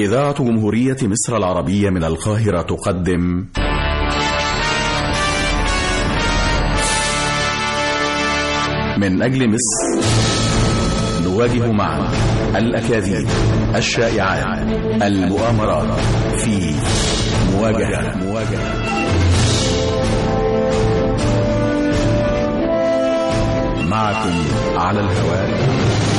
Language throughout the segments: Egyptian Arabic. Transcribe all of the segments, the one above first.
إذاعة جمهورية مصر العربية من القاهرة تقدم من أجل مصر نواجه معا الأكاذيب الشائعات المؤامرات في مواجهة مواجهة معكم على الهواء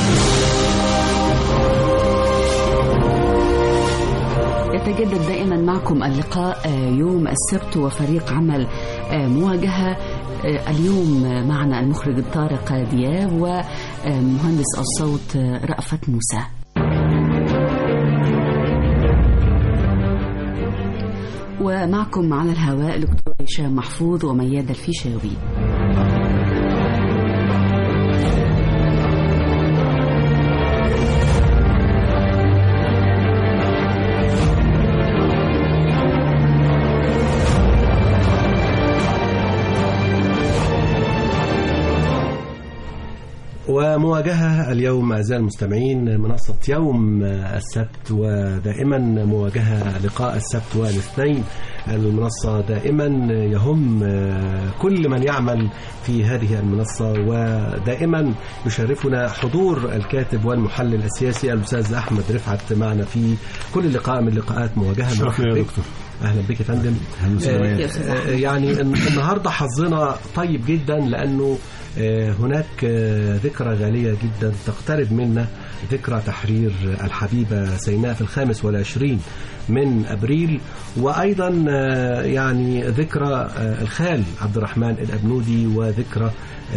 يتجدد دائما معكم اللقاء يوم السبت وفريق عمل مواجهة اليوم معنا المخرج الطارق دياب ومهندس الصوت رأفت موسى ومعكم على الهواء دكتور هشام محفوظ وميادة الفيشاوي ومواجهة اليوم أعزائي المستمعين منصة يوم السبت ودائما مواجهة لقاء السبت والاثنين المنصة دائما يهم كل من يعمل في هذه المنصة ودائما يشرفنا حضور الكاتب والمحلل السياسي الأستاذ أحمد رفعت معنا في كل لقاء من لقاءات مواجهة شرف يا دكتور اهلا بك يا فندم آه يعني النهارده حظنا طيب جدا لانه آه هناك آه ذكرى غاليه جدا تقترب منا ذكرى تحرير الحبيبه سيناء في الخامس والعشرين من ابريل وايضا يعني ذكرى الخال عبد الرحمن الابنودي وذكرى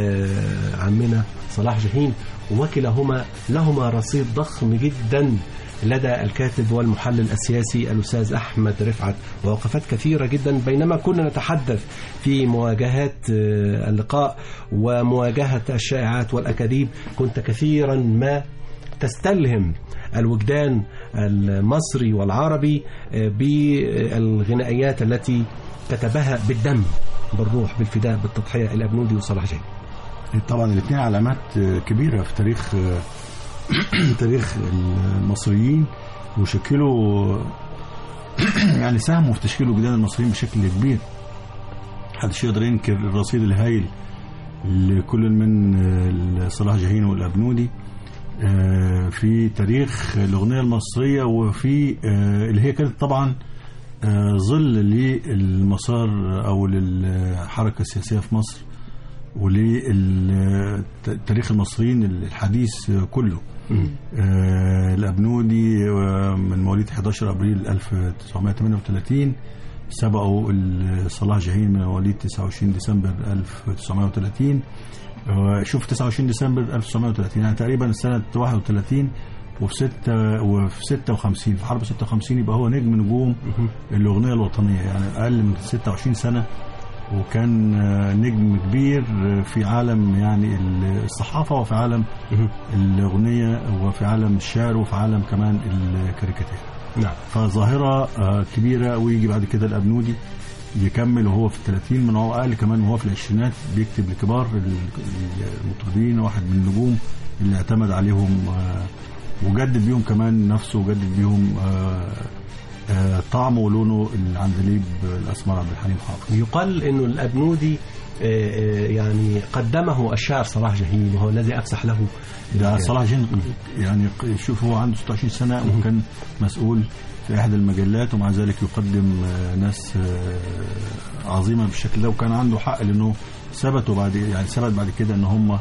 عمنا صلاح جاهين وكلاهما لهما رصيد ضخم جدا لدى الكاتب والمحلل السياسي الأستاذ أحمد رفعت ووقفات كثيرة جدا بينما كنا نتحدث في مواجهات اللقاء ومواجهة الشائعات والأكاذيب كنت كثيرا ما تستلهم الوجدان المصري والعربي بالغنائيات التي كتبها بالدم بالروح بالفداء بالتضحية الأبنودي وصلاح جاي طبعا الاثنين علامات كبيرة في تاريخ تاريخ المصريين وشكلوا يعني ساهموا في تشكيل وجدان المصريين بشكل كبير محدش يقدر ينكر الرصيد الهائل لكل من صلاح جاهين والابنودي في تاريخ الاغنيه المصريه وفي اللي هي كانت طبعا ظل للمسار او للحركه السياسيه في مصر ولتاريخ المصريين الحديث كله آه الأبنودي من مواليد 11 أبريل 1938 سبقوا صلاح جاهين من مواليد 29 ديسمبر 1930 شوف 29 ديسمبر 1930 يعني تقريبا سنة 31 وفي ستة وفي 56 في حرب 56 يبقى هو نجم نجوم الأغنية الوطنية يعني أقل من 26 سنة وكان نجم كبير في عالم يعني الصحافة وفي عالم الأغنية وفي عالم الشعر وفي عالم كمان الكاريكاتير نعم فظاهرة كبيرة ويجي بعد كده الأبنودي يكمل وهو في الثلاثين من هو أقل كمان وهو في العشرينات بيكتب لكبار المطربين واحد من النجوم اللي اعتمد عليهم وجدد بيهم كمان نفسه وجدد بيهم طعمه ولونه العندليب الاسمر عبد الحليم حافظ يقال انه الابنودي يعني قدمه الشاعر صلاح جاهين وهو الذي افسح له ده صلاح جاهين يعني شوف هو عنده 26 سنه وكان مسؤول في احدى المجلات ومع ذلك يقدم ناس عظيمه بالشكل ده وكان عنده حق لانه ثبتوا بعد يعني ثبت بعد كده ان هم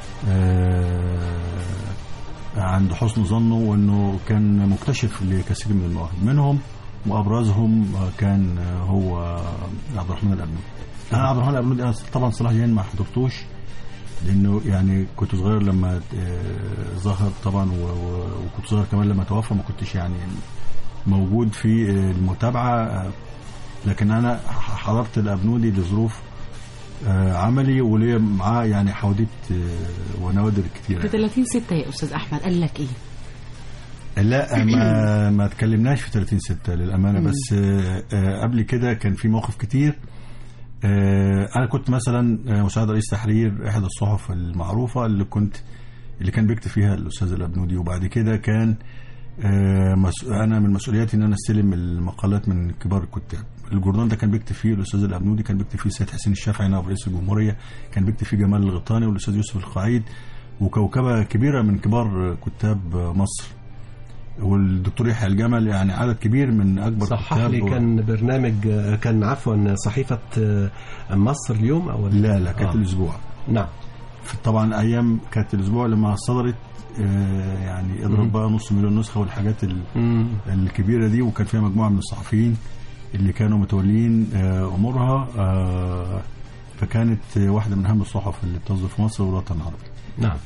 عند حسن ظنه وانه كان مكتشف لكثير من المواهب منهم وابرزهم كان هو عبد الرحمن الابنودي انا عبد الرحمن الابنودي انا طبعا صلاح جاهين ما حضرتوش لانه يعني كنت صغير لما ظهر طبعا وكنت صغير كمان لما توفى ما كنتش يعني موجود في المتابعه لكن انا حضرت الابنودي لظروف عملي وليا معاه يعني حواديت ونوادر كتير في 30 6 يا استاذ احمد قال لك ايه؟ لا ما ما اتكلمناش في 30 6 للامانه بس قبل كده كان في مواقف كتير انا كنت مثلا مساعد رئيس تحرير احدى الصحف المعروفه اللي كنت اللي كان بيكتب فيها الاستاذ الابنودي وبعد كده كان آه، مس- انا من مسؤولياتي ان انا استلم المقالات من كبار الكتاب الجورنال ده كان بيكتب فيه الاستاذ الابنودي كان بيكتب فيه سيد حسين الشافعي نائب رئيس الجمهوريه كان بيكتب فيه جمال الغيطاني والاستاذ يوسف القعيد وكوكبه كبيره من كبار كتاب مصر والدكتور يحيى الجمل يعني عدد كبير من اكبر صحح كتاب لي كان برنامج كان عفوا صحيفة مصر اليوم أو لا لا كانت آه. الاسبوع نعم طبعا ايام كانت الاسبوع لما صدرت آه، يعني اضرب بقى نص مليون نسخه والحاجات ال- مم. الكبيره دي وكان فيها مجموعه من الصحفيين اللي كانوا متولين آه، امورها آه، فكانت آه، واحده من اهم الصحف اللي بتصدر في مصر والوطن العربي نعم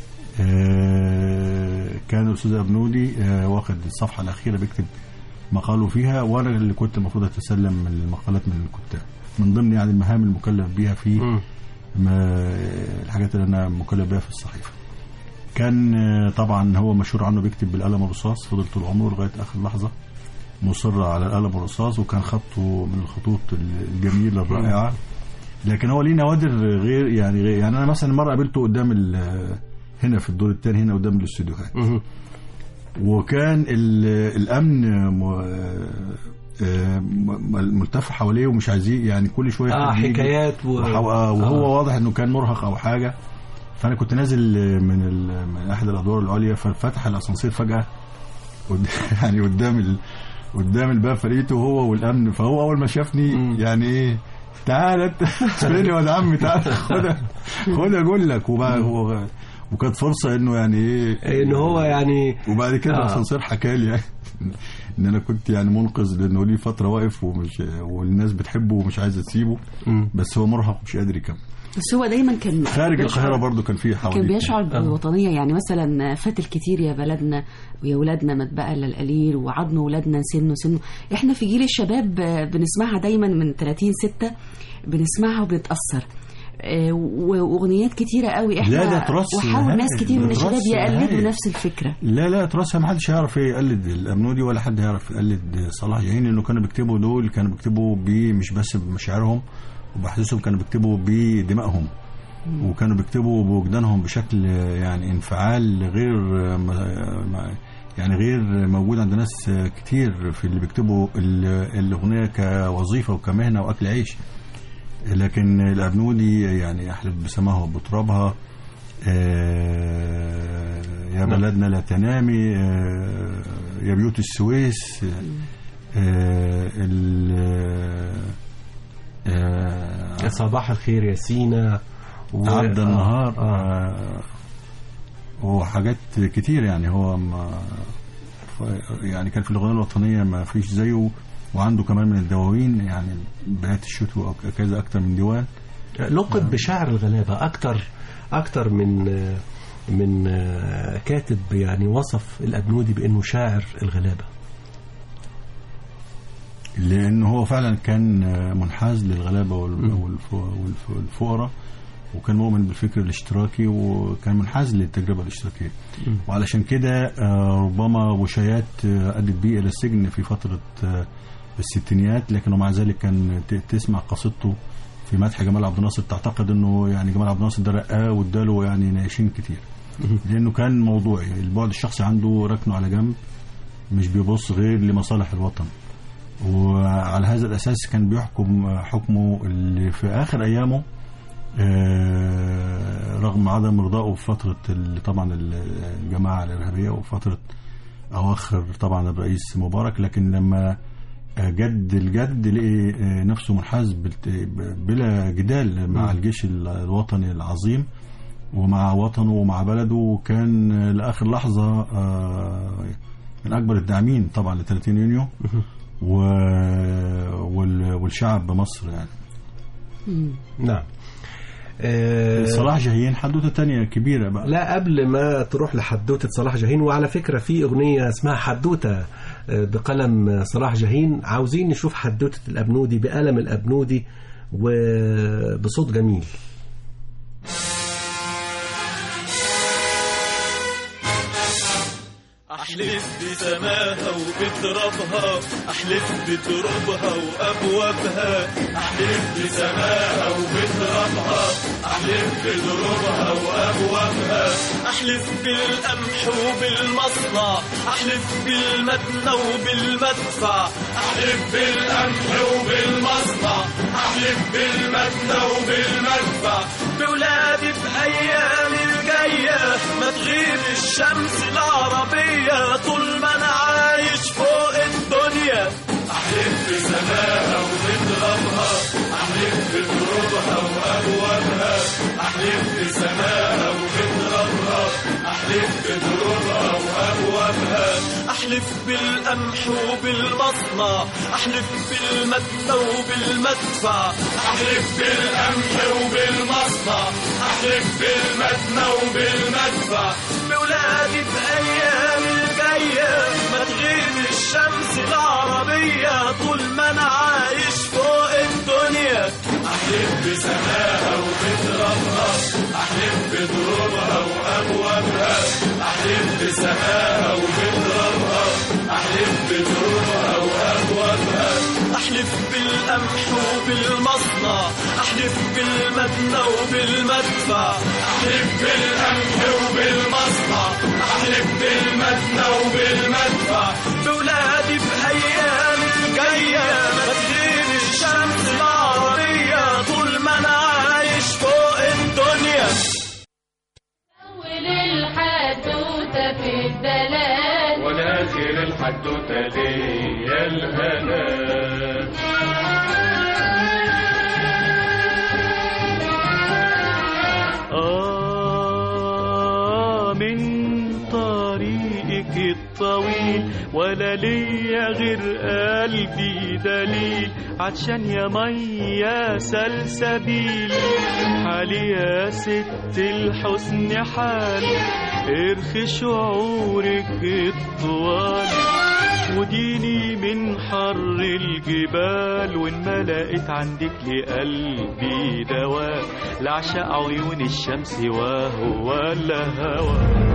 آه، كان الاستاذ ابنودي آه، واخد الصفحه الاخيره بيكتب مقاله فيها وانا اللي كنت المفروض اتسلم المقالات من الكتاب من ضمن يعني المهام المكلف بيها في مم. ما الحاجات اللي انا مكلف بيها في الصحيفه كان آه، طبعا هو مشهور عنه بيكتب بالقلم الرصاص فضل طول عمره لغايه اخر لحظه مصر على القلم الرصاص وكان خطه من الخطوط الجميله الرائعه لكن هو ليه نوادر غير يعني غير يعني انا مثلا مره قابلته قدام ال- هنا في الدور الثاني هنا قدام الاستوديوهات مم. وكان ال- الامن م- آه، م- ملتف حواليه ومش عايزين يعني كل شويه اه حد يجي. حكايات و... وحو- آه، وهو آه. واضح انه كان مرهق او حاجه فانا كنت نازل من, ال... من احد الادوار العليا ففتح الاسانسير فجاه قد... يعني قدام ال... قدام الباب فلقيته هو والامن فهو اول ما شافني مم. يعني ايه تعالى انت فين يا واد عمي تعالى خدها خدها اقول لك وبقى هو وكانت فرصه انه يعني ايه ان هو يعني وبعد كده آه. الاسانسير حكى لي يعني ان انا كنت يعني منقذ لانه ليه فتره واقف ومش والناس بتحبه ومش عايزه تسيبه مم. بس هو مرهق ومش قادر يكمل بس هو دايما كان خارج بيشعر- القاهره برضو كان فيه حوالي كان بيشعر آه. بالوطنية يعني مثلا فات الكتير يا بلدنا ويا ولادنا ما تبقى الا القليل وعضنا ولادنا نسنه سنه احنا في جيل الشباب آه، بنسمعها دايما من 30 6 بنسمعها وبنتأثر آه، و- واغنيات كتيرة قوي احنا لا، ده تراث وحاول نهائي، ناس كتير من ده الشباب تراث يقلدوا نهائي. نفس الفكرة لا لا تراثها ما حدش هيعرف يقلد الامنودي ولا حد هيعرف يقلد صلاح جاهين لانه كانوا بيكتبوا دول كانوا بيكتبوا ب- مش بس بمشاعرهم وبحسسهم كانوا بيكتبوا بدمائهم وكانوا بيكتبوا بوجدانهم بشكل يعني انفعال غير ما- ما- يعني غير موجود عند ناس كتير في اللي بيكتبوا ال- الاغنيه كوظيفه وكمهنه واكل عيش لكن الابنودي يعني احلف بسماها وبترابها آه، يا بلدنا لا تنامي آه، يا بيوت السويس آه، ال- آه، صباح الخير يا سينا و... عبد النهار آه. آه، وحاجات كتير يعني هو ما ف- يعني كان في الاغنيه الوطنيه ما فيش زيه وعنده كمان من الدواوين يعني بيات الشتوى او كذا اكتر من ديوان لقب بشاعر الغلابة أكتر أكتر من من كاتب يعني وصف الأبنودي بأنه شاعر الغلابة لانه هو فعلا كان منحاز للغلابه والف- والف- والف- والفقراء وكان مؤمن بالفكر الاشتراكي وكان منحاز للتجربه الاشتراكيه وعلشان كده آه، ربما وشايات آه، ادت بيه الى السجن في فتره آه، الستينيات لكن ومع ذلك كان ت- تسمع قصيدته في مدح جمال عبد الناصر تعتقد انه يعني جمال عبد الناصر ده رقاه واداله يعني ناشين كتير لانه كان موضوعي البعد الشخصي عنده ركنه على جنب مش بيبص غير لمصالح الوطن وعلى هذا الاساس كان بيحكم حكمه اللي في اخر ايامه آه، رغم عدم رضائه في فتره ال- طبعا الجماعه الارهابيه وفتره اواخر طبعا الرئيس مبارك لكن لما آه، جد الجد لقي آه، نفسه منحاز بالت- بلا جدال مع الجيش ال- الوطني العظيم ومع وطنه ومع بلده وكان آه، لاخر لحظه آه، من اكبر الداعمين طبعا ل 30 يونيو و... وال... والشعب مصر يعني نعم آه، صلاح جاهين حدوته تانية كبيرة بقى لا قبل ما تروح لحدوتة صلاح جاهين وعلى فكرة في أغنية اسمها حدوتة آه، بقلم صلاح جاهين عاوزين نشوف حدوتة الأبنودي بقلم الأبنودي وبصوت جميل احلف بسماها وبترابها احلف بترابها وابوابها احلف بسماها وبترابها احلف بترابها وابوابها احلف بالقمح وبالمصنع احلف بالمدنى وبالمدفع احلف بالقمح وبالمصنع احلف بالمدنى وبالمدفع بولادي بايام الجايه ما تغيب الشمس العربيه طول ما انا عايش فوق الدنيا احلف بسماها وبترابها احلف بترابها وابوابها احلف بسماها وبترابها احلف بترابها وابوابها احلف بالقمح وبالمصنع احلف بالمدنى وبالمدفع احلف بالقمح وبالمصنع احلف بالمدنى وبالمدفع بولادي بايام الجايه ما تغيب الشمس العربيه طول ما انا عايش فوق الدنيا احلف بسماها وبترابها احلف بترابها وابوابها احلف بسماها وبترابها احلف بترابها وابوابها احلف بالقمح وبالمصنع احلف بالمدنى وبالمدفع احلف بالقمح وبالمصنع احلف بالمدنى وبالمدفع بولادي بايام الجايه ما تغيب الشمس العربيه طول ما انا عايش فوق الدنيا وللحدوتة في الدلال والاخر الحدوته ليا الهنا آه من طريقك الطويل ولا ليا غير قلبي دليل عطشان يا مية سلسبيل حالي يا ست الحسن حال ارخي شعورك الطوال وديني من حر الجبال وان ما لقيت عندك لقلبي دواء لعشق عيون الشمس وهو الهوى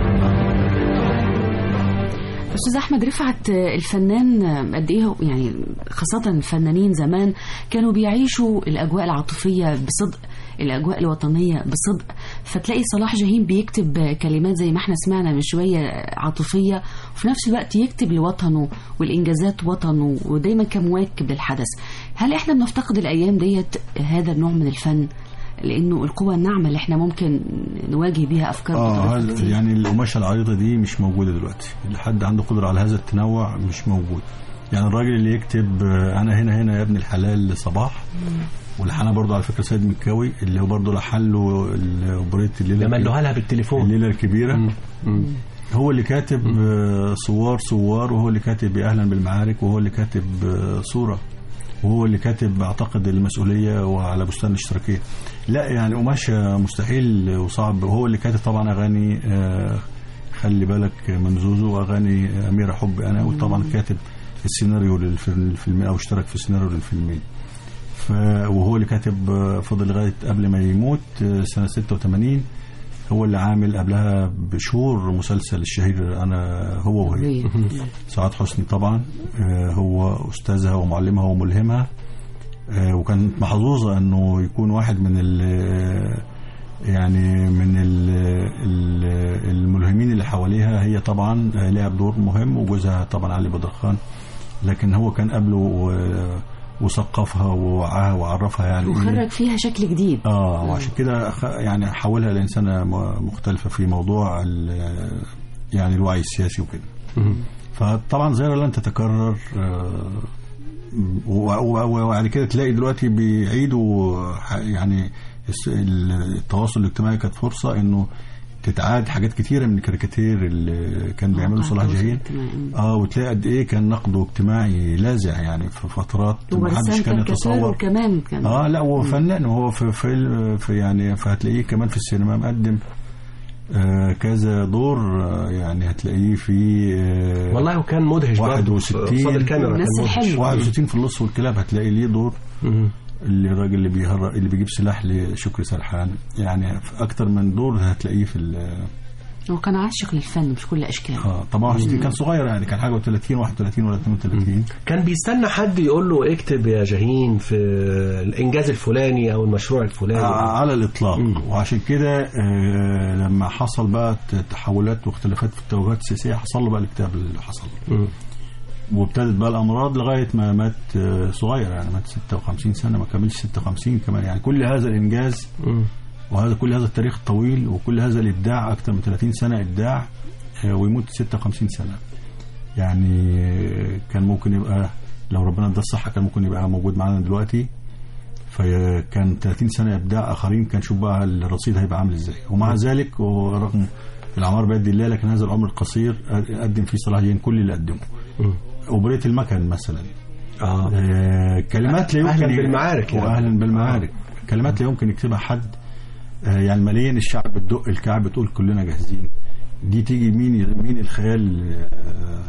استاذ احمد رفعت الفنان قد ايه هو- يعني خاصه الفنانين زمان كانوا بيعيشوا الاجواء العاطفيه بصدق الاجواء الوطنيه بصدق فتلاقي صلاح جاهين بيكتب كلمات زي ما احنا سمعنا من شويه عاطفيه وفي نفس الوقت يكتب لوطنه والانجازات وطنه ودايما كان مواكب للحدث هل احنا بنفتقد الايام ديت هذا النوع من الفن لانه القوه الناعمه اللي احنا ممكن نواجه بيها افكار اه متعددة هذا- كتير. يعني القماشه العريضه دي مش موجوده دلوقتي الحد عنده قدره على هذا التنوع مش موجود يعني الراجل اللي يكتب آه، انا هنا هنا يا ابن الحلال لصباح ولحنها برضه على فكره سيد مكاوي اللي هو برضه لحن له الاوبريت الليله لما لها لها بالتليفون الليله الكبيره هو اللي كاتب آه، صوار صوار وهو اللي كاتب يا اهلا بالمعارك وهو اللي كاتب آه، صوره وهو اللي كاتب اعتقد المسؤوليه وعلى بستان الاشتراكيه لا يعني قماشه مستحيل وصعب وهو اللي كاتب طبعا اغاني آه، خلي بالك من زوزو واغاني اميره حب انا وطبعا كاتب السيناريو للفيلم او اشترك في السيناريو للفيلمين ف وهو اللي كاتب آه، فضل لغايه قبل ما يموت آه، سنه 86 هو اللي عامل قبلها بشهور مسلسل الشهير انا هو وهي سعاد حسني طبعا آه، هو استاذها ومعلمها وملهمها آه، وكانت محظوظه انه يكون واحد من ال يعني من ال ال الملهمين اللي حواليها هي طبعا آه، لعب دور مهم وجوزها طبعا علي بدرخان لكن هو كان قبله و- وثقفها ووعاها وعرفها يعني إيه وخرج فيها شكل جديد اه وعشان كده خ- يعني حولها لانسانه م- مختلفه في موضوع ال- يعني الوعي السياسي وكده فطبعا ظاهره لن تتكرر آه، و- و- وبعد كده تلاقي دلوقتي بيعيدوا ح- يعني الس- ال- التواصل الاجتماعي كانت فرصه انه تتعاد حاجات كتيره من الكاريكاتير اللي كان بيعمله صلاح جاهين اه وتلاقي قد ايه كان نقده اجتماعي لاذع يعني في فترات ما حدش ورسام كان كان كتاب يتصور وكمان كان اه لا هو فنان وهو في في, في يعني فهتلاقيه كمان في السينما مقدم آه كذا دور آه يعني هتلاقيه في آه والله وكان مدهش برضه 61 قصاد الكاميرا الناس كان مدهش. الحلوة. 61 في اللص والكلاب هتلاقي ليه دور مم. اللي الراجل اللي بيهرق اللي بيجيب سلاح لشكري سرحان يعني في اكتر من دور هتلاقيه في ال- هو كان عاشق للفن مش كل اشكاله اه طبعا 61 كان صغير يعني كان حاجه و30 31 ولا 32 كان بيستنى حد يقول له اكتب يا جاهين في الانجاز الفلاني او المشروع الفلاني آه، على الاطلاق وعشان كده آه، لما حصل بقى تحولات واختلافات في التوجهات السياسيه حصل له بقى الكتاب اللي حصل مم. وابتدت بقى الامراض لغايه ما مات آه، صغير يعني مات 56 سنه ما كملش 56 كمان يعني كل هذا الانجاز مم. وهذا كل هذا التاريخ الطويل وكل هذا الابداع اكثر من 30 سنه ابداع آه، ويموت 56 سنه يعني آه، كان ممكن يبقى لو ربنا ادى الصحه كان ممكن يبقى موجود معانا دلوقتي فكان 30 سنه ابداع اخرين كان شوف بقى الرصيد هيبقى عامل ازاي ومع ذلك ورغم الاعمار بيد الله لكن هذا العمر القصير قدم فيه صلاح جاهين كل اللي قدمه مم. اوبريت المكن مثلا اه آه، كلمات لا يمكن أهلاً بالمعارك يعني. واهلا بالمعارك كلمات لا يمكن يكتبها حد آه، يعني ملايين الشعب بتدق الكعب بتقول كلنا جاهزين دي تيجي مين مين الخيال آه،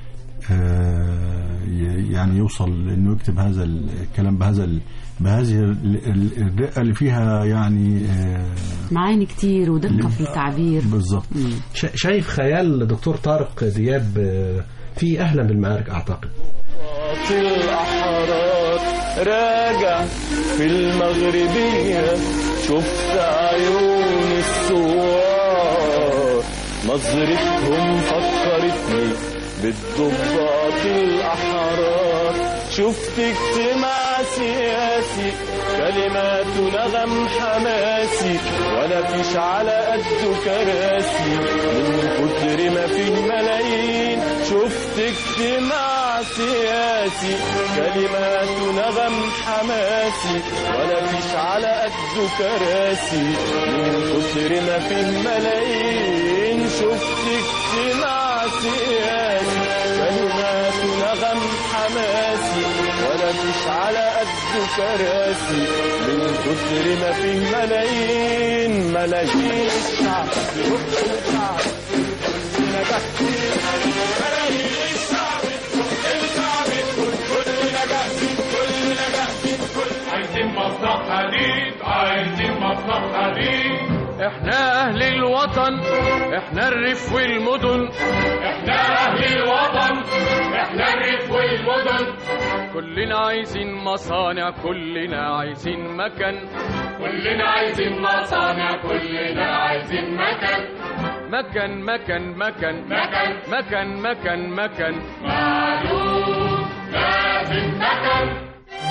آه، ي- يعني يوصل انه يكتب هذا الكلام بهذا ال- بهذه ال- ال- الرقه اللي فيها يعني آه، معاني كتير ودقه في التعبير بالظبط شا- شايف خيال دكتور طارق دياب آه، في اهلا بالمعارك اعتقد في الأحرار راجع في المغربية شفت عيون الثوار نظرتهم فكرتني بالضباط الأحرار شفت اجتماع سياسي كلمات نغم حماسي ولا فيش على قده كراسي من كتر ما فيه ملايين شفت اجتماع سياسي كلمات نغم حماسي ولا فيش على قده كراسي من كتر ما فيه ملايين شفت اجتماع سياسي كلمات نغم حماسي ولا فيش على قده كراسي من كتر ما فيه ملايين ملايين الشعب يروح الشعب نجاح ملايين الشعب الشعب كل نجاح كل نجاح عايزين مصنع حديد عايزين مصنع حديد احنا اهل الوطن احنا الريف والمدن احنا اهل الوطن احنا الريف والمدن كلنا عايزين مصانع كلنا عايزين مكان كلنا عايزين مصانع كلنا عايزين مكان مكان مكان مكان مكان مكان مكان مكان معلوم لازم مكان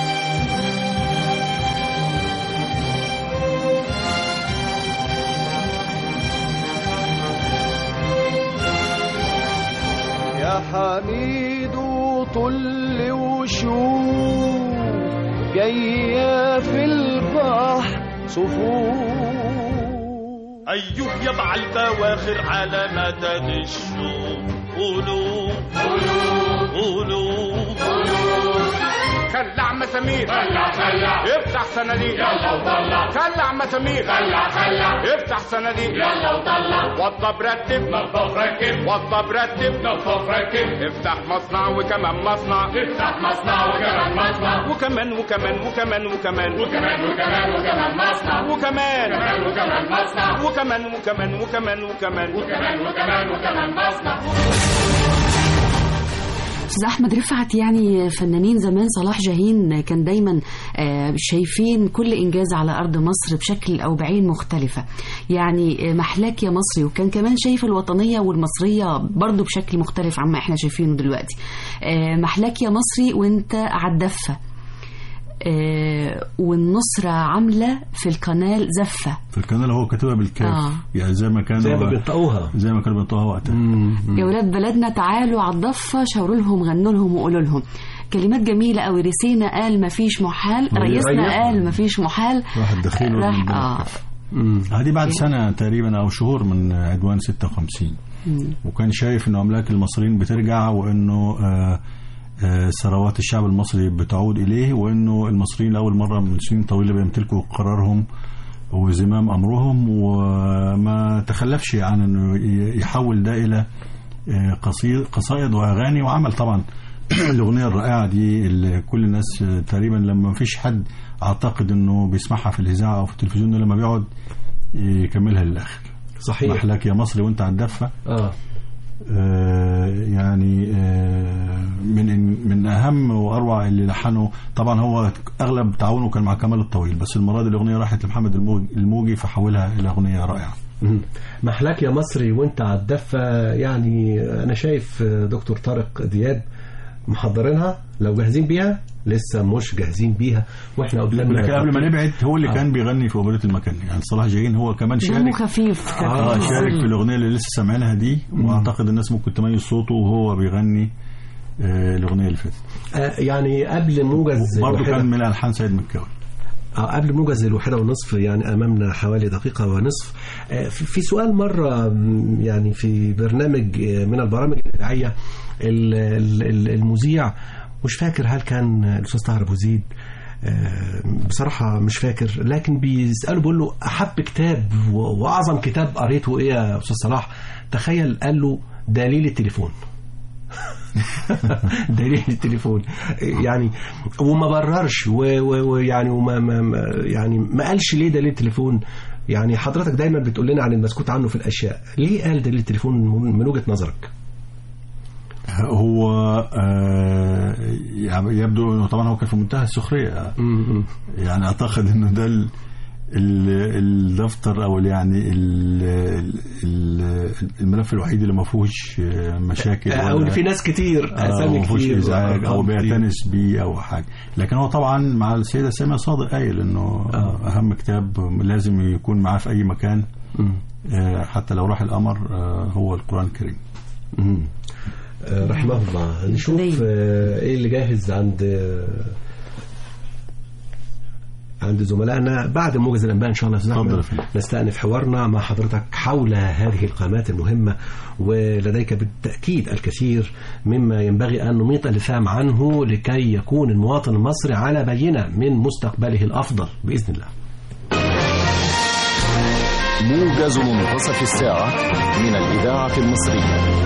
يا حميد طل وشوف جاية في البحر صفوف أيوه يبع البواخر على مدد الشوف قولوا قولوا قولوا خلع مسامير خلع خلع افتح صناديق يلا وطلع خلع مسامير خلع خلع افتح صناديق يلا وطلع وضب رتب نظف ركب وضب رتب نظف ركب افتح مصنع وكمان مصنع افتح مصنع وكمان مصنع وكمان وكمان وكمان وكمان وكمان وكمان وكمان مصنع وكمان وكمان وكمان مصنع وكمان وكمان وكمان وكمان وكمان وكمان وكمان مصنع استاذ احمد رفعت يعني فنانين زمان صلاح جاهين كان دايما آه، شايفين كل انجاز على ارض مصر بشكل او بعين مختلفه يعني آه، محلاك يا مصري وكان كمان شايف الوطنيه والمصريه برضو بشكل مختلف عما احنا شايفينه دلوقتي آه، محلاك يا مصري وانت على الدفه آه، والنصرة عاملة في القناة زفة في القناه اللي هو كاتبها بالكاف آه. يعني زي ما كانوا زي ما بينطقوها زي ما كانوا بينطقوها وقتها يا ولاد بلدنا تعالوا على الضفة شاوروا لهم غنوا لهم وقولوا لهم كلمات جميلة قوي رسينا قال مفيش محال رئيسنا ريحنا. قال مفيش محال راح الدخيل راح والبلد اه كف. هذه بعد سنة تقريبا أو شهور من عدوان 56 وكان شايف إنه أملاك المصريين بترجع وإنه آه، آه، ثروات الشعب المصري بتعود إليه وإنه المصريين لأول مرة من سنين طويلة بيمتلكوا قرارهم وزمام أمرهم وما تخلفش عن إنه ي- يحول ده إلى آه، قصيد قصائد وأغاني وعمل طبعا الأغنية الرائعة دي اللي كل الناس آه، تقريبا لما مفيش حد أعتقد إنه بيسمعها في الإذاعة أو في التلفزيون إلا لما بيقعد يكملها للآخر صحيح محلاك يا مصري وانت على الدفه اه آه، يعني آه، من من اهم واروع اللي لحنه طبعا هو اغلب تعاونه كان مع كمال الطويل بس المره دي الاغنيه راحت لمحمد الموج- الموجي فحولها الى اغنيه رائعه مم. محلاك يا مصري وانت على الدفة يعني انا شايف دكتور طارق دياب محضرينها لو جاهزين بيها لسه مش جاهزين بيها واحنا قدامنا لكن قبل ما نبعد هو اللي آه. كان بيغني في اوبريت المكان يعني صلاح جاهين هو كمان دمه شارك خفيف اه خفيف شارك في الظل. الاغنيه اللي لسه سامعينها دي واعتقد الناس ممكن تميز صوته وهو بيغني آه، الاغنيه اللي فاتت آه يعني قبل موجز برضه الوحدة- كان من الحان سيد مكاوي آه، قبل موجز الواحدة ونصف يعني أمامنا حوالي دقيقة ونصف آه، في في سؤال مرة م، يعني في برنامج آه، من البرامج الإذاعية ال- ال- ال- المذيع مش فاكر هل كان الأستاذ طاهر أبو زيد آه، بصراحة مش فاكر لكن بيسأله بيقول له أحب كتاب و- وأعظم كتاب قريته إيه يا أستاذ صلاح تخيل قال له دليل التليفون دليل التليفون يعني وما بررش و- و- ويعني وما ما ما- يعني ما قالش ليه دليل التليفون يعني حضرتك دايما بتقول لنا عن المسكوت عنه في الاشياء ليه قال دليل التليفون من من وجهة نظرك هو آه، يعني يبدو انه طبعا هو كان في منتهى السخريه م- يعني اعتقد انه ده ال- ال- الدفتر او يعني ال- ال- الملف الوحيد اللي ما فيهوش آه، مشاكل او ولا- في ناس كتير آه، اسامي ما فيهوش كتير ازعاج او وأرقام كتير. بيعتنس بيه او حاجه لكن هو طبعا مع السيده ساميه صادق قايل انه آه. اهم كتاب لازم يكون معاه في اي مكان م- آه، حتى لو راح القمر آه، هو القران الكريم م. آه، رحمه الله نشوف ليه؟ آه، ايه اللي جاهز عند آه، عند زملائنا بعد موجز الانباء ان شاء الله يا أستاذ اتفضل أحمد. يا فندم. نستأنف حوارنا مع حضرتك حول هذه القامات المهمة ولديك بالتأكيد الكثير مما ينبغي أن نميط اللثام عنه لكي يكون المواطن المصري على بينة من مستقبله الأفضل بإذن الله موجز منتصف الساعة من الإذاعة المصرية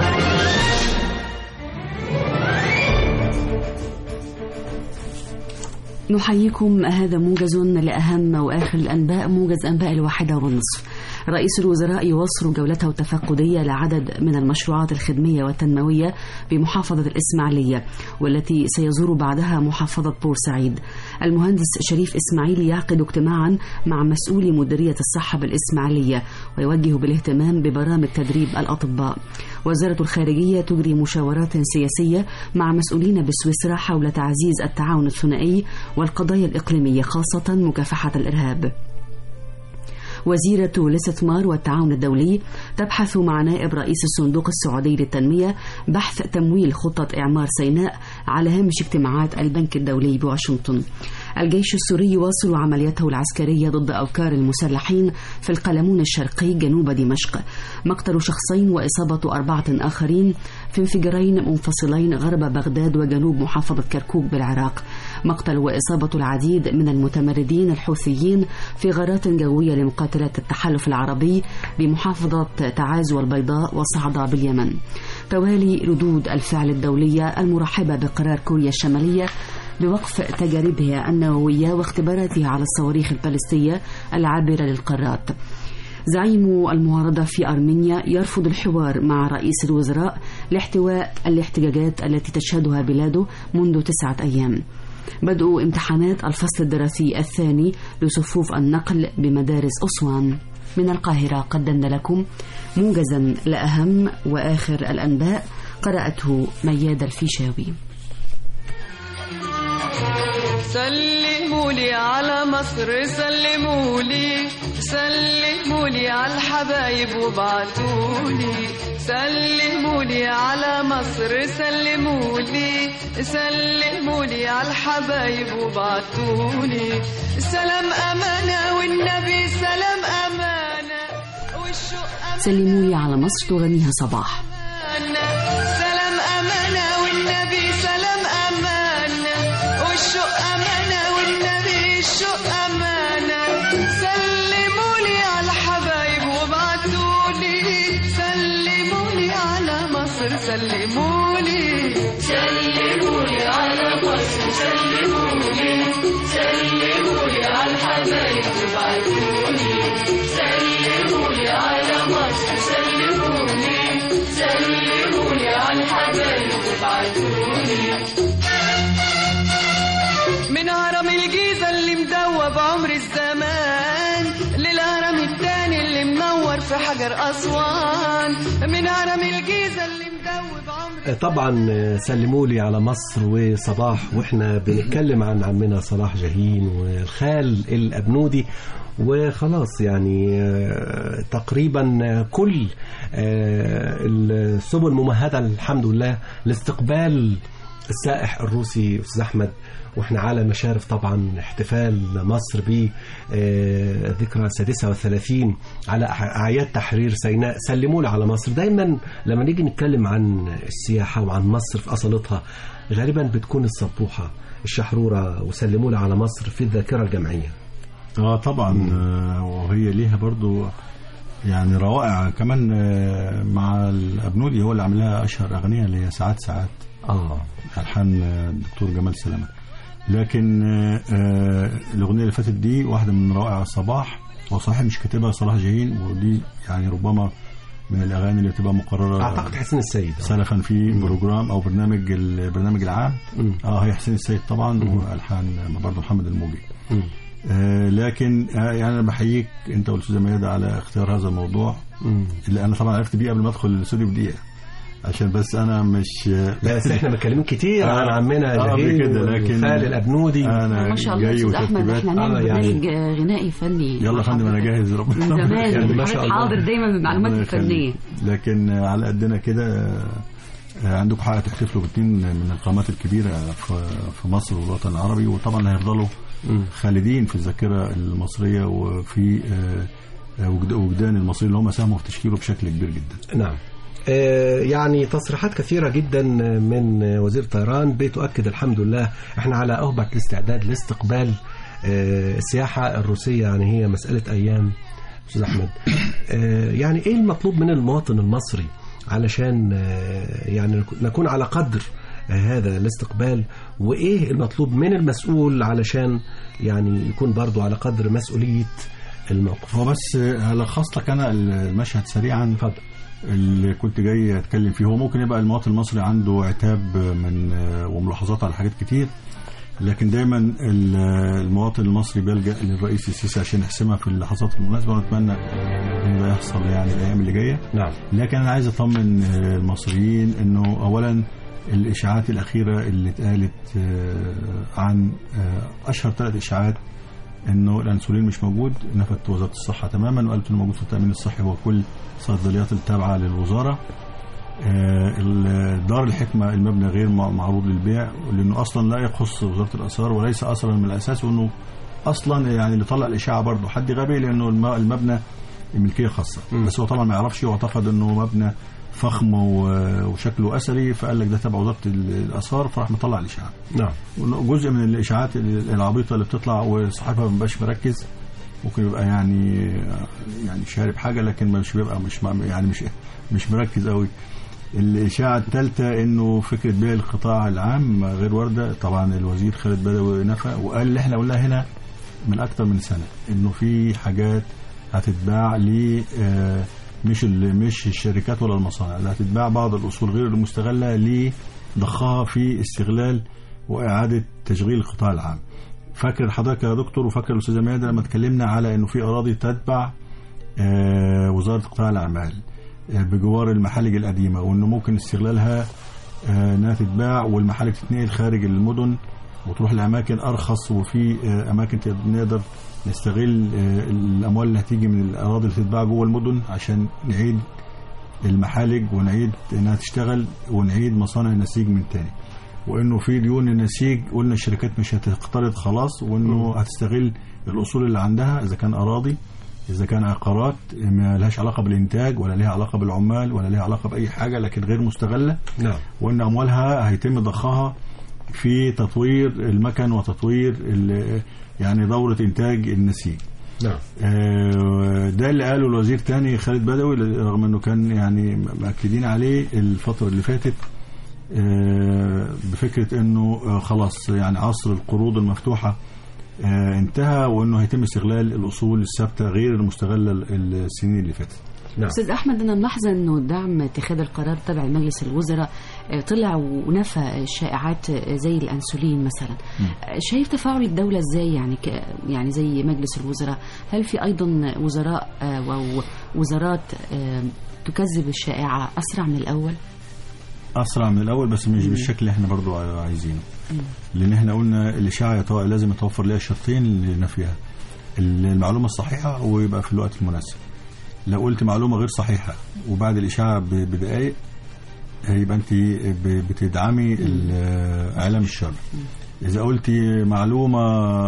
نحييكم هذا موجز لأهم وآخر الأنباء موجز أنباء الواحدة والنصف رئيس الوزراء يواصل جولته التفقدية لعدد من المشروعات الخدمية والتنموية بمحافظة الإسماعيلية والتي سيزور بعدها محافظة بورسعيد المهندس شريف إسماعيل يعقد اجتماعا مع مسؤولي مديرية الصحة بالإسماعيلية ويوجه بالاهتمام ببرامج تدريب الأطباء وزارة الخارجية تجري مشاورات سياسية مع مسؤولين بسويسرا حول تعزيز التعاون الثنائي والقضايا الإقليمية خاصة مكافحة الإرهاب وزيرة الاستثمار والتعاون الدولي تبحث مع نائب رئيس الصندوق السعودي للتنمية بحث تمويل خطة إعمار سيناء على هامش اجتماعات البنك الدولي بواشنطن الجيش السوري يواصل عملياته العسكرية ضد أوكار المسلحين في القلمون الشرقي جنوب دمشق مقتل شخصين وإصابة أربعة آخرين في انفجارين منفصلين غرب بغداد وجنوب محافظة كركوك بالعراق مقتل وإصابة العديد من المتمردين الحوثيين في غارات جوية لمقاتلات التحالف العربي بمحافظة تعاز والبيضاء وصعدة باليمن توالي ردود الفعل الدولية المرحبة بقرار كوريا الشمالية بوقف تجاربها النووية واختباراتها على الصواريخ البالستية العابرة للقارات زعيم المعارضة في أرمينيا يرفض الحوار مع رئيس الوزراء لاحتواء الاحتجاجات التي تشهدها بلاده منذ تسعة أيام بدء امتحانات الفصل الدراسي الثاني لصفوف النقل بمدارس أسوان من القاهرة قدمنا لكم موجزا لأهم وآخر الأنباء قرأته مياد الفيشاوي سلموا لي على مصر سلموا لي سلموا لي على الحبايب وابعتوا لي سلموا لي على مصر سلموا لي سلموا لي على الحبايب وابعتوا لي سلام أمانة والنبي سلام أمانة والشوق سلموا لي على مصر تغنيها صباح أمانة سلام أمانة والنبي سلام أمانة والشوق أمانة والنبي الشوق أمانة سلموا لي على الحبايب وابعتوا لي سلموا لي على مصر سلموا لي سلموا لي على مصر سلموا لي سلموا لي على الحبايب وابعتوا لي سلموا لي على مصر أسوان من هرم الجيزة اللي مدوب عمري طبعا سلموا لي على مصر وصباح واحنا بنتكلم عن عمنا صلاح جاهين والخال الابنودي وخلاص يعني آه، تقريبا كل آه، السبل ممهده الحمد لله لاستقبال السائح الروسي استاذ احمد واحنا على مشارف طبعا احتفال مصر بذكرى السادسة والثلاثين على أعياد تحرير سيناء سلموا لي على مصر دايما لما نيجي نتكلم عن السياحة وعن مصر في أصالتها غالبا بتكون الصبوحة الشحرورة وسلموا لي على مصر في الذاكرة الجمعية اه طبعا آه، وهي ليها برضو يعني روائع كمان آه، مع الابنودي هو اللي عامل لها اشهر اغنيه اللي هي ساعات ساعات اه الحان آه، الدكتور جمال سلامه لكن آه، آه، الاغنيه اللي فاتت دي واحده من روائع الصباح هو صحيح مش كاتبها صلاح جاهين ودي يعني ربما من الاغاني اللي بتبقى مقرره اعتقد حسين السيد سلفا في بروجرام او برنامج البرنامج العام مم. اه هي حسين السيد طبعا والحان برضه محمد الموجي مم. آه لكن آه يعني انا بحييك انت والاستاذه ميادة على اختيار هذا الموضوع مم. اللي انا طبعا عرفت بيه قبل ما ادخل الاستوديو بدقيقه عشان بس انا مش لا بس احنا متكلمين كتير عن عمنا آه، جاهين كده، لكن- خال الابنودي انا ما شاء الله جاي استاذ احمد وترتيبات احنا نعمل آه، يعني- برنامج غنائي فني يلا يا فندم انا جاهز ربنا من زمان يخليك. ما شاء حضرتك الله. حاضر دايما بالمعلومات ربنا الفنيه يخليك. لكن آه، على قدنا كده آه، آه، عندكم حق تحتفلوا باثنين من القامات الكبيره في- في مصر والوطن العربي وطبعا هيفضلوا مم. خالدين في الذاكره المصريه وفي آه، آه، وجد- وجدان المصريين اللي هم ساهموا في تشكيله بشكل كبير جدا نعم آه، يعني تصريحات كثيرة جدا من وزير الطيران بتؤكد الحمد لله احنا على أهبة الاستعداد لاستقبال آه، السياحة الروسية يعني هي مسألة أيام أستاذ أحمد آه، يعني إيه المطلوب من المواطن المصري علشان آه، يعني نكون على قدر هذا الاستقبال وإيه المطلوب من المسؤول علشان يعني يكون برضو على قدر مسؤولية الموقف هو بس هلخص لك انا المشهد سريعا اتفضل اللي كنت جاي اتكلم فيه هو ممكن يبقى المواطن المصري عنده عتاب من وملاحظات على حاجات كتير لكن دايما ال- المواطن المصري بيلجا للرئيس السيسي عشان يحسمها في اللحظات المناسبه ونتمنى ان ده يحصل يعني الايام اللي جايه نعم لكن انا عايز اطمن آه، المصريين انه اولا الاشاعات الاخيره اللي اتقالت آه، عن آه، اشهر ثلاث اشاعات انه الانسولين مش موجود نفت وزاره الصحه تماما وقالت انه موجود في التامين الصحي وكل الصيدليات التابعه للوزاره آه، ال- دار الحكمه المبنى غير مع- معروض للبيع لانه اصلا لا يخص وزاره الاثار وليس اثرا من الاساس وانه اصلا يعني اللي طلع الاشاعه برضه حد غبي لانه الم- المبنى ملكيه خاصه بس هو طبعا ما يعرفش واعتقد انه مبنى فخم و- وشكله اثري فقال لك ده تبع وزاره ال- الاثار فراح مطلع الاشاعه نعم جزء من الاشاعات العبيطه اللي بتطلع وصاحبها ما بيبقاش مركز ممكن يبقى يعني يعني شارب حاجه لكن مش بيبقى مش يعني مش مش مركز قوي الاشاعه الثالثه انه فكره بيع القطاع العام غير وارده طبعا الوزير خالد بدوي نفى وقال اللي احنا قلناه هنا من اكثر من سنه انه في حاجات هتتباع ل آه، مش ال- مش الشركات ولا المصانع لا هتتباع بعض الاصول غير المستغله لضخها في استغلال واعاده تشغيل القطاع العام فاكر حضرتك يا دكتور وفاكر الاستاذه ميادة لما اتكلمنا على انه في اراضي تتبع آه، وزاره قطاع الاعمال آه، بجوار المحالج القديمه وانه ممكن استغلالها آه، انها تتباع والمحالج تتنقل خارج المدن وتروح لاماكن ارخص وفي آه، اماكن تقدر- نقدر نستغل آه، الاموال اللي هتيجي من الاراضي اللي تتباع جوه المدن عشان نعيد المحالج ونعيد انها تشتغل ونعيد مصانع النسيج من تاني وانه في ديون النسيج قلنا الشركات مش هتقترض خلاص وانه هتستغل الاصول اللي عندها اذا كان اراضي اذا كان عقارات ما لهاش علاقه بالانتاج ولا لها علاقه بالعمال ولا لها علاقه باي حاجه لكن غير مستغله نعم وان اموالها هيتم ضخها في تطوير المكن وتطوير ال- يعني دوره انتاج النسيج نعم آه، ده اللي قاله الوزير تاني خالد بدوي رغم انه كان يعني مأكدين عليه الفترة اللي فاتت آه، بفكرة انه آه، خلاص يعني عصر القروض المفتوحة آه، انتهى وانه هيتم استغلال الاصول الثابتة غير المستغلة السنين اللي فاتت نعم. استاذ احمد انا ملاحظه انه دعم اتخاذ القرار تبع مجلس الوزراء طلع ونفى الشائعات زي الانسولين مثلا م. شايف تفاعل الدوله ازاي يعني ك يعني زي مجلس الوزراء هل في ايضا وزراء ووزارات تكذب الشائعه اسرع من الاول اسرع من الاول بس مش م. بالشكل اللي احنا برضو عايزينه لان احنا قلنا الاشاعه لازم يتوفر لها شرطين لنفيها المعلومه الصحيحه ويبقى في الوقت المناسب لو قلت معلومه غير صحيحه وبعد الاشاعه بدقائق يبقى انت بتدعمي اعلام الشر اذا قلت معلومه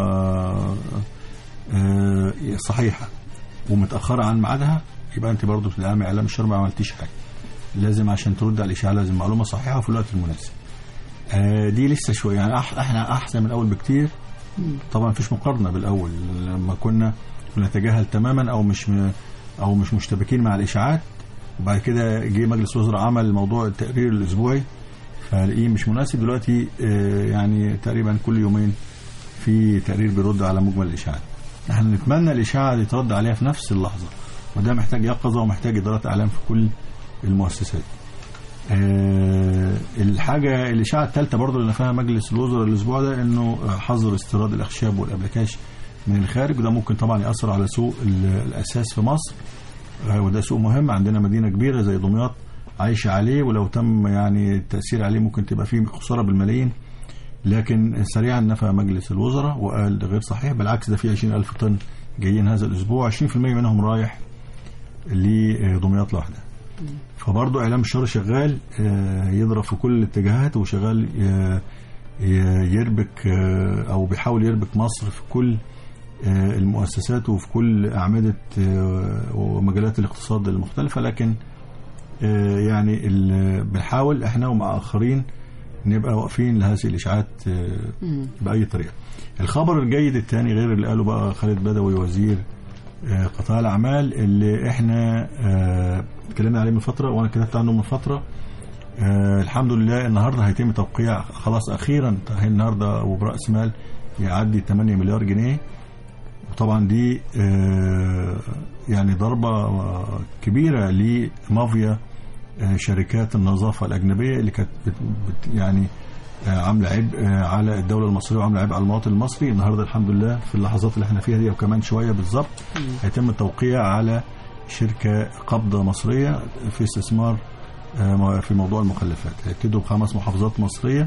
صحيحه ومتاخره عن ميعادها يبقى انت برضه بتدعمي اعلام الشر ما عملتيش حاجه لازم عشان ترد على الاشاعه لازم معلومه صحيحه في الوقت المناسب دي لسه شويه يعني احنا احسن من الاول بكتير طبعا مفيش مقارنه بالاول لما كنا بنتجاهل تماما او مش او مش مشتبكين مع الاشاعات وبعد كده جه مجلس الوزراء عمل موضوع التقرير الاسبوعي فلاقيه مش مناسب دلوقتي يعني تقريبا كل يومين في تقرير بيرد على مجمل الاشاعات احنا نتمنى الاشاعه دي ترد عليها في نفس اللحظه وده محتاج يقظه ومحتاج اداره اعلام في كل المؤسسات أه الحاجه الاشاعه الثالثه برضه اللي نفاها مجلس الوزراء الاسبوع ده انه حظر استيراد الاخشاب والابلكاش من الخارج وده ممكن طبعا ياثر على سوق الاساس في مصر أه وده سوق مهم عندنا مدينه كبيره زي دمياط عايشه عليه ولو تم يعني التاثير عليه ممكن تبقى فيه خساره بالملايين لكن سريعا نفى مجلس الوزراء وقال ده غير صحيح بالعكس ده في 20000 طن جايين هذا الاسبوع 20% منهم رايح لدمياط لوحدها فبرضه اعلام الشر شغال يضرب في كل الاتجاهات وشغال يربك او بيحاول يربك مصر في كل المؤسسات وفي كل اعمده ومجالات الاقتصاد المختلفه لكن يعني بنحاول احنا ومع اخرين نبقى واقفين لهذه الاشاعات باي طريقه. الخبر الجيد الثاني غير اللي قاله بقى خالد بدوي وزير قطاع الاعمال اللي احنا اتكلمنا عليه من فتره وانا كتبت عنه من فتره الحمد لله النهارده هيتم توقيع خلاص اخيرا النهارده وبراس مال يعدي 8 مليار جنيه وطبعا دي يعني ضربه كبيره لمافيا شركات النظافه الاجنبيه اللي كانت يعني عامله عبء على الدوله المصريه وعامله عبء على المواطن المصري النهارده الحمد لله في اللحظات اللي احنا فيها دي وكمان شويه بالظبط هيتم التوقيع على شركه قبضه مصريه في استثمار في موضوع المخلفات هيبتدوا بخمس محافظات مصريه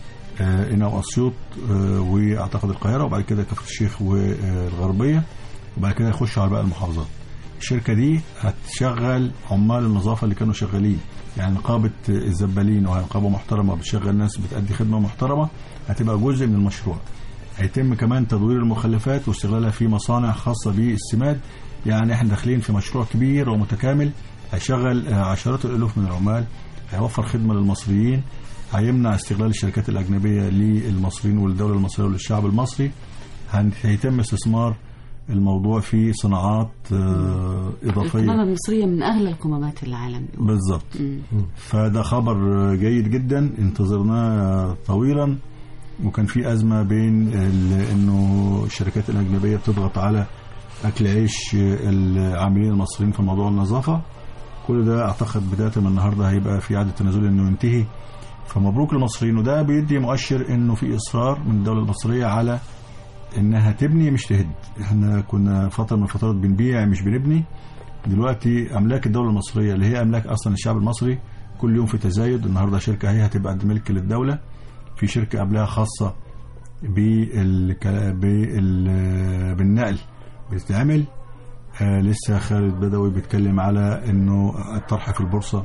هنا واسيوط واعتقد القاهره وبعد كده كفر الشيخ والغربيه وبعد كده يخشوا على باقي المحافظات الشركه دي هتشغل عمال النظافه اللي كانوا شغالين يعني نقابه الزبالين وهي نقابه محترمه بتشغل ناس بتأدي خدمه محترمه هتبقى جزء من المشروع هيتم كمان تدوير المخلفات واستغلالها في مصانع خاصه بالسماد يعني احنا داخلين في مشروع كبير ومتكامل هيشغل عشرات الالوف من العمال هيوفر خدمه للمصريين هيمنع استغلال الشركات الاجنبيه للمصريين وللدوله المصريه وللشعب المصري هيتم استثمار الموضوع في صناعات إضافية القمامة المصرية من أغلى القمامات العالم بالضبط فده خبر جيد جدا انتظرناه طويلا وكان في أزمة بين أنه الشركات الأجنبية بتضغط على أكل عيش العاملين المصريين في موضوع النظافة كل ده أعتقد بداية من النهاردة هيبقى في إعادة تنازل أنه ينتهي فمبروك للمصريين وده بيدي مؤشر أنه في إصرار من الدولة المصرية على انها تبني مش تهد احنا كنا فتره من الفترات بنبيع مش بنبني دلوقتي املاك الدوله المصريه اللي هي املاك اصلا الشعب المصري كل يوم في تزايد النهارده شركه هي هتبقى ملك للدوله في شركه قبلها خاصه بال... بال... بالنقل بتتعمل آه لسه خالد بدوي بيتكلم على انه الطرح في البورصه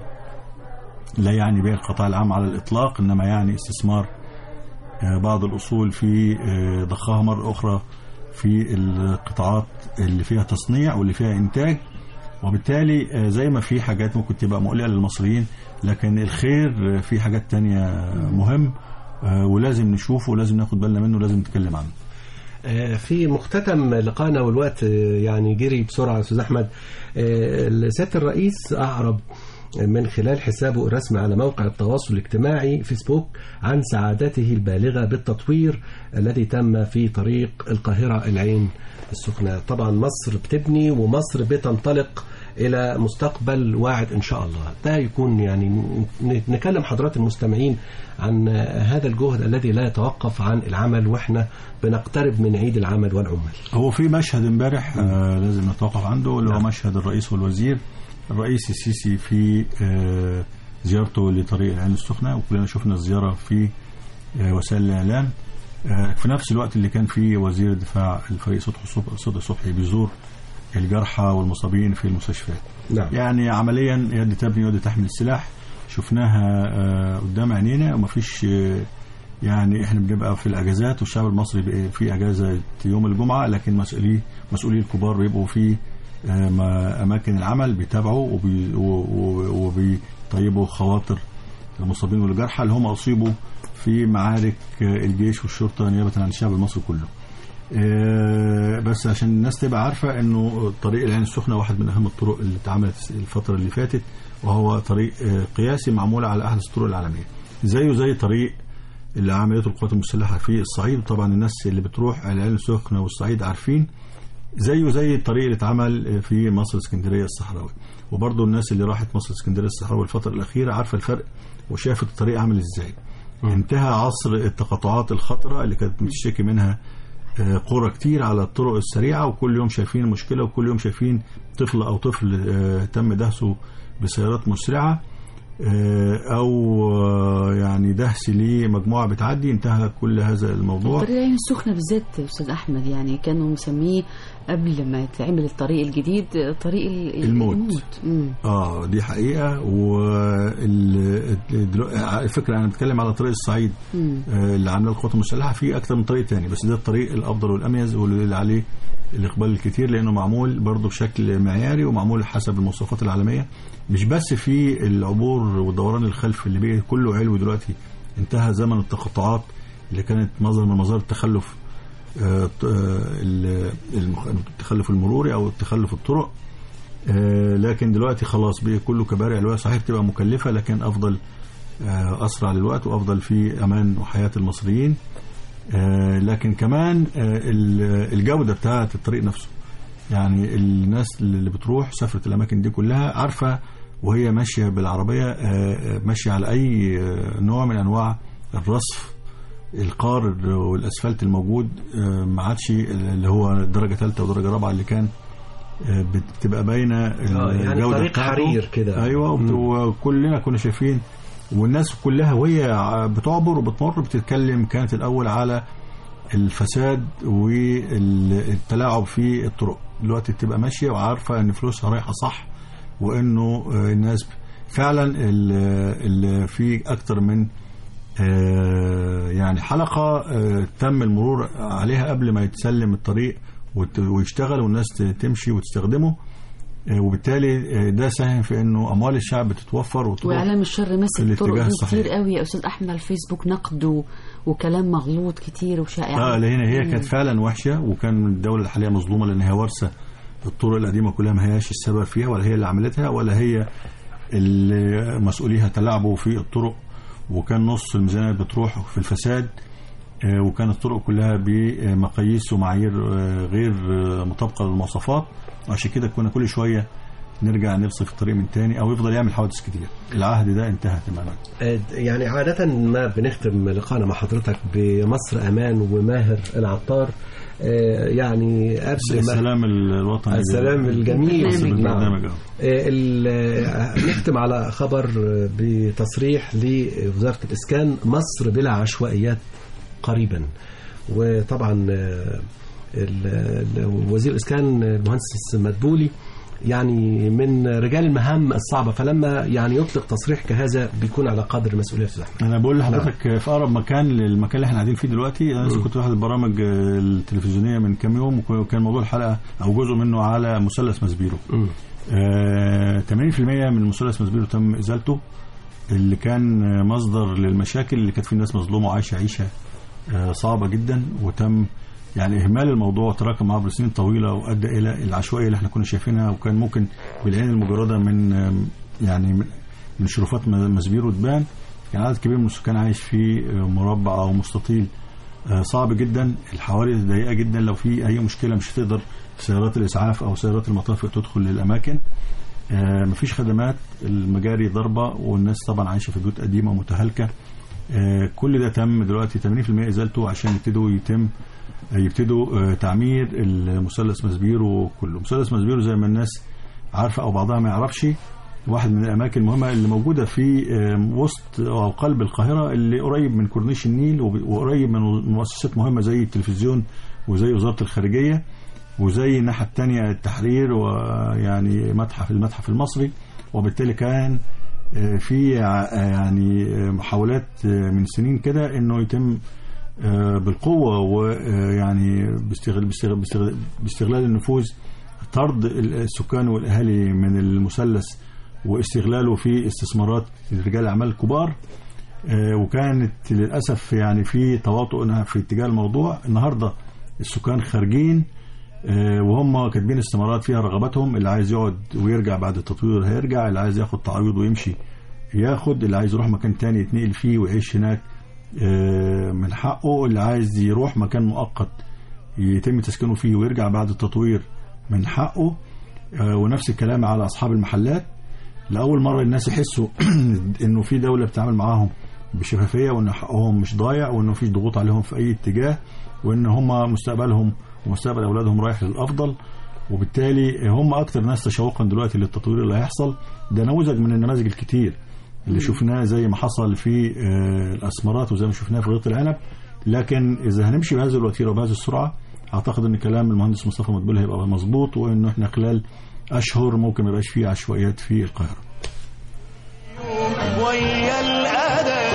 لا يعني بيع القطاع العام على الاطلاق انما يعني استثمار بعض الأصول في ضخها مرة أخرى في القطاعات اللي فيها تصنيع واللي فيها إنتاج وبالتالي زي ما في حاجات ممكن تبقى مقلقة للمصريين لكن الخير في حاجات تانية مهم ولازم نشوفه ولازم ناخد بالنا منه ولازم نتكلم عنه في مختتم لقائنا والوقت يعني جري بسرعة أستاذ أحمد سيادة الرئيس أعرب من خلال حسابه الرسمي على موقع التواصل الاجتماعي فيسبوك عن سعادته البالغة بالتطوير الذي تم في طريق القاهرة العين السخنة طبعا مصر بتبني ومصر بتنطلق الى مستقبل واعد ان شاء الله ده يكون يعني ن- نكلم حضرات المستمعين عن هذا الجهد الذي لا يتوقف عن العمل واحنا بنقترب من عيد العمل والعمال هو في مشهد امبارح آه لازم نتوقف عنده اللي هو مشهد الرئيس والوزير الرئيس السيسي في آه زيارته لطريق العين السخنة وكلنا شفنا الزيارة في آه وسائل الإعلام آه في نفس الوقت اللي كان فيه وزير الدفاع الفريق صدقي صبحي- صدقي صبحي بيزور الجرحى والمصابين في المستشفيات نعم يعني عمليا يد تبني ويد تحمل السلاح شفناها آه، قدام عينينا ومفيش آه، يعني احنا بنبقى في الاجازات والشعب المصري بي- في اجازه يوم الجمعه لكن مسؤولي مسؤولي الكبار بيبقوا في آه، ما- اماكن العمل بيتابعوا وبي- و- و- وبيطيبوا خواطر المصابين والجرحى اللي هم اصيبوا في معارك آه، الجيش والشرطه نيابه عن الشعب المصري كله. آه، بس عشان الناس تبقى عارفة انه طريق العين السخنة واحد من اهم الطرق اللي اتعملت الفترة اللي فاتت وهو طريق آه، قياسي معمول على احدث الطرق العالمية زيه زي طريق اللي عملته القوات المسلحة في الصعيد وطبعا الناس اللي بتروح العين السخنة والصعيد عارفين زيه زي الطريق اللي اتعمل في مصر اسكندرية الصحراوي وبرضه الناس اللي راحت مصر اسكندرية الصحراوي الفترة الأخيرة عارفة الفرق وشافت الطريق عامل ازاي انتهى عصر التقاطعات الخطرة اللي كانت بتشتكي منها آه، قرى كتير على الطرق السريعة وكل يوم شايفين مشكلة وكل يوم شايفين طفل أو طفل آه، تم دهسه بسيارات مسرعة آه، أو آه، يعني دهس لمجموعة بتعدي انتهى كل هذا الموضوع طريق العين السخنة بالذات يا أستاذ أحمد يعني كانوا مسميه قبل ما يتعمل الطريق الجديد طريق ال- الموت. مم. اه دي حقيقة والفكرة أنا بتكلم على طريق الصعيد مم. آه، اللي عاملاه القوات المسلحة في أكثر من طريق تاني بس ده الطريق الأفضل والأميز واللي عليه الإقبال الكتير لأنه معمول برضه بشكل معياري ومعمول حسب المواصفات العالمية مش بس في العبور والدوران الخلفي اللي بقى كله علوي دلوقتي انتهى زمن التقاطعات اللي كانت مظهر من مظاهر التخلف آه، ط- آه، ال- المخ- التخلف المروري أو التخلف الطرق آه، لكن دلوقتي خلاص بقى كله كباري علوية صحيح بتبقى مكلفة لكن أفضل آه، أسرع للوقت وأفضل في أمان وحياة المصريين آه، لكن كمان آه، ال- الجودة بتاعة الطريق نفسه يعني الناس اللي بتروح سافرت الأماكن دي كلها عارفة وهي ماشية بالعربية آه، آه، ماشية على أي آه، نوع من أنواع الرصف القار والأسفلت الموجود آه، ما عادش اللي هو درجة ثالثة ودرجة رابعة اللي كان آه، بتبقى باينة آه، يعني الجودة طريق بتاعته. حرير كده. أيوة وبت- مم. وكلنا كنا شايفين والناس كلها وهي بتعبر وبتمر بتتكلم كانت الأول على الفساد والتلاعب في الطرق دلوقتي بتبقى ماشية وعارفة ان فلوسها رايحة صح وانه آه، الناس فعلا ال- ال- في اكتر من آه، يعني حلقة آه، تم المرور عليها قبل ما يتسلم الطريق وت- ويشتغل والناس ت- تمشي وتستخدمه آه، وبالتالي آه، ده ساهم في انه اموال الشعب بتتوفر وتروح واعلام الشر ماسك في الطرق الاتجاه دي الصحيح. كتير قوي يا استاذ احمد على الفيسبوك نقد و... وكلام مغلوط كتير وشائع اه لان هي كانت فعلا وحشه وكان الدوله الحاليه مظلومه لان هي وارثه الطرق القديمه كلها ما هياش السبب فيها ولا هي اللي عملتها ولا هي اللي مسؤوليها تلاعبوا في الطرق وكان نص الميزانيه بتروح في الفساد آه، وكانت الطرق كلها بمقاييس ومعايير آه، غير آه، مطابقه للمواصفات وعشان كده كنا كل شويه نرجع نرصف الطريق من تاني او يفضل يعمل حوادث كتير العهد ده انتهى تماما آه، يعني عادة ما بنختم لقاءنا مع حضرتك بمصر أمان وماهر العطار آه، يعني قبل ما السلام الوطني السلام الجميل بس نعم. بالبرنامج آه. آه، ال- آه، نختم على خبر آه، بتصريح لوزارة الإسكان مصر بلا عشوائيات قريبا وطبعا آه، ال- ال- وزير الإسكان المهندس مدبولي يعني من رجال المهام الصعبة فلما يعني يطلق تصريح كهذا بيكون على قدر المسؤولية يا أستاذ أحمد. انا بقول لحضرتك في اقرب مكان للمكان اللي احنا قاعدين فيه دلوقتي انا لسه كنت في احد البرامج آه، التلفزيونيه من كام يوم وكان موضوع الحلقه او جزء منه على مثلث مسبيرو آه، 80% من مثلث مسبيرو تم ازالته اللي كان آه، مصدر للمشاكل اللي كانت فيه الناس مظلومه وعايشه عيشه آه، صعبه جدا وتم يعني اهمال الموضوع تراكم عبر سنين طويله وادى الى العشوائيه اللي احنا كنا شايفينها وكان ممكن بالعين المجرده من آه، يعني من من شرفات م- مسبيرو تبان كان عدد كبير من السكان عايش في آه، مربع او مستطيل آه، صعب جدا الحواري ضيقه جدا لو في اي مشكله مش هتقدر سيارات الاسعاف او سيارات المطافئ تدخل للاماكن آه، مفيش خدمات المجاري ضربة والناس طبعا عايشة في بيوت قديمة ومتهالكة آه، كل ده تم دلوقتي 80% ازالته عشان يبتدوا يتم آه، يبتدوا آه، تعمير المثلث مسبيرو كله مثلث مسبيرو زي ما الناس عارفة او بعضها ما يعرفش واحد من الاماكن المهمه اللي موجوده في آه، وسط او قلب القاهره اللي قريب من كورنيش النيل وب- وقريب من مؤسسات مهمه زي التلفزيون وزي وزاره الخارجيه وزي الناحيه الثانيه التحرير ويعني متحف المتحف المصري وبالتالي كان آه، في ع- يعني آه، محاولات آه، من سنين كده انه يتم آه، بالقوه ويعني باستغلال باستغلال باستغلال, باستغلال النفوذ طرد السكان والاهالي من المثلث واستغلاله في استثمارات رجال الاعمال الكبار آه، وكانت للاسف يعني في تواطؤ إنها في اتجاه الموضوع النهارده السكان خارجين آه، وهم كاتبين استمارات فيها رغباتهم اللي عايز يقعد ويرجع بعد التطوير هيرجع اللي عايز ياخد تعويض ويمشي ياخد اللي عايز يروح مكان تاني يتنقل فيه ويعيش هناك آه، من حقه اللي عايز يروح مكان مؤقت يتم تسكينه فيه ويرجع بعد التطوير من حقه آه، ونفس الكلام على أصحاب المحلات لأول مرة الناس يحسوا إنه في دولة بتتعامل معاهم بشفافية وإن حقهم مش ضايع وإنه مفيش ضغوط عليهم في أي اتجاه وإن هم مستقبلهم ومستقبل أولادهم رايح للأفضل وبالتالي هم أكتر ناس تشوقا دلوقتي للتطوير اللي هيحصل ده نموذج من النماذج الكتير اللي شفناه زي ما حصل في آه، الأسمرات وزي ما شفناه في غيط العنب لكن إذا هنمشي بهذه الوتيرة وبهذه السرعة أعتقد إن كلام المهندس مصطفى مدبولي هيبقى مظبوط وإنه إحنا خلال أشهر ممكن ما يبقاش فيه عشوائيات في القاهرة ويا الأذى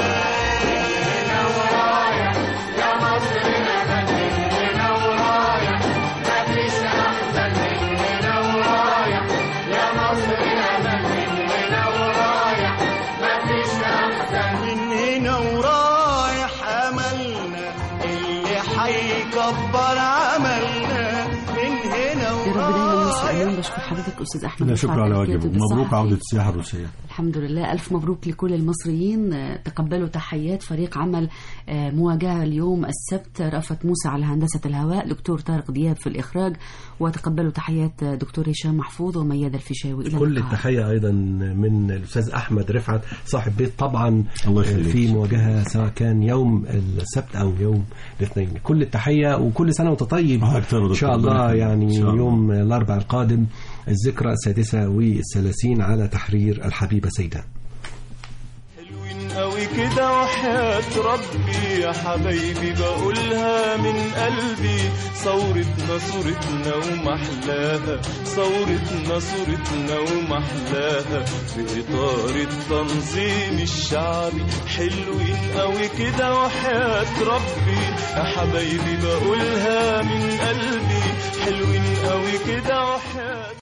من هنا ورايح أملنا اللي حيكبر عملنا من هنا يا رب دايما نصر ورايح امان بشكر حضرتك استاذ احمد لا رفعت شكر على الكاتب واجبه مبروك الصحفي. عودة السياحة الروسية الحمد لله ألف مبروك لكل المصريين آه، تقبلوا تحيات فريق عمل آه، مواجهة اليوم السبت رأفت موسى على هندسة الهواء دكتور طارق دياب في الإخراج وتقبلوا تحيات آه، دكتور هشام محفوظ وميادة الفيشاوي إلى كل اللقاء. التحية أيضا من الأستاذ أحمد رفعت صاحب بيت طبعا الله يخليك. في مواجهة سواء كان يوم السبت أو يوم الاثنين كل التحية وكل سنة وأنت طيب آه، أكتر إن شاء دكتور. الله ربنا يعني يخليك. إن شاء الله. يوم الأربعاء القادم الذكرى السادسة والثلاثين على تحرير الحبيبة سيدة حلوين قوي كده وحياة ربي يا حبايبي بقولها من قلبي ثورتنا صورتنا ومحلاها ثورتنا صورتنا ومحلاها في إطار التنظيم الشعبي حلوين قوي كده وحياة ربي يا حبايبي بقولها من قلبي حلوين قوي كده وحياة